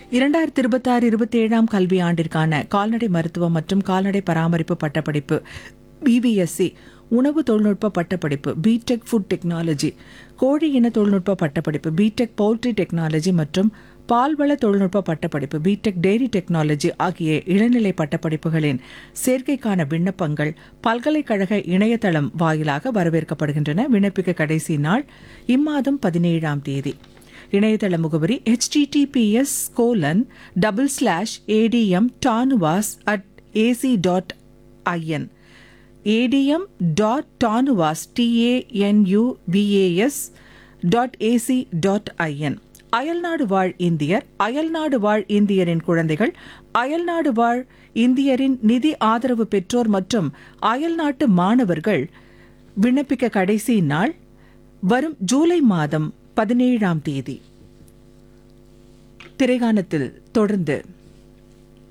இரண்டாயிரத்தி இருபத்தாறு இருபத்தேழாம் கல்வி ஆண்டிற்கான கால்நடை மருத்துவம் மற்றும் கால்நடை பராமரிப்பு பட்டப்படிப்பு பிபிஎஸ்சி உணவு தொழில்நுட்ப பட்டப்படிப்பு பிடெக் ஃபுட் டெக்னாலஜி கோழி இன தொழில்நுட்ப பட்டப்படிப்பு பிடெக் பவுல்ட்ரி டெக்னாலஜி மற்றும் பால்வள தொழில்நுட்ப பட்டப்படிப்பு பிடெக் டெய்ரி டெக்னாலஜி ஆகிய இளநிலை பட்டப்படிப்புகளின் சேர்க்கைக்கான விண்ணப்பங்கள் பல்கலைக்கழக இணையதளம் வாயிலாக வரவேற்கப்படுகின்றன விண்ணப்பிக்க கடைசி நாள் இம்மாதம் பதினேழாம் தேதி இணையதள முகவரி https colon double slash ATM Tanuvas at AC dot IN ATM dot Tanuvas TANUVAS dot AC dot IN அயல்நாடு வாழ் இந்தியர் அயல்நாடு வாழ் இந்தியரின் குழந்தைகள் அயல்நாடு வாழ் இந்தியரின் நிதி ஆதரவு பெற்றோர் மற்றும் அயல்நாட்டு மாணவர்கள் விண்ணப்பிக்க கடைசி நாள் வரும் ஜூலை மாதம் பதினேழாம் தேதி திரைகானத்தில் தொடர்ந்து